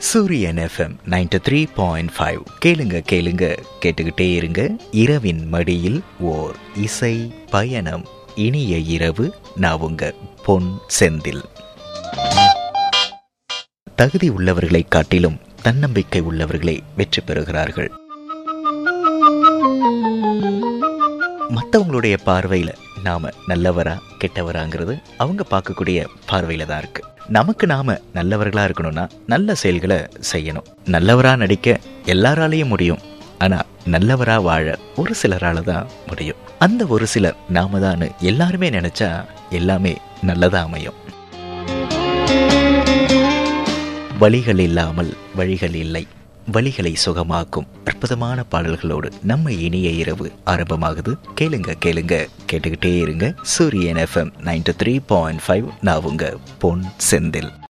சூரியன் FM ninety three point five கேளுங்க கேளுங்க கேட்டுக்கிட்டே இருங்க இரவின் மடியில் ஓர் இசை பயணம் இனிய இரவு நான் உங்க பொன் செந்தில் தகுதி உள்ளவர்களை காட்டிலும் தன்னம்பிக்கை உள்ளவர்களே வெற்றி பெறுகிறார்கள் மற்றவங்களுடைய பார்வையில் நாம நல்லவரா கெட்டவராங்கிறது அவங்க பார்க்கக்கூடிய பார்வையில தான் இருக்கு நமக்கு நாம நல்லவர்களா இருக்கணும்னா நல்ல செயல்களை செய்யணும் நல்லவரா நடிக்க எல்லாராலையும் முடியும் ஆனா நல்லவரா வாழ ஒரு சிலரால தான் முடியும் அந்த ஒரு சிலர் நாம தான் எல்லாருமே நினைச்சா எல்லாமே நல்லதா அமையும் வழிகள் இல்லாமல் வழிகள் இல்லை வழிகளை சுகமாக்கும் அற்புதமான பாடல்களோடு நம்ம இனிய இரவு ஆரம்பமாகுது கேளுங்க கேளுங்க கேட்டுக்கிட்டே இருங்க Suryan FM ninety three point five நான் உங்க பொன் செந்தில்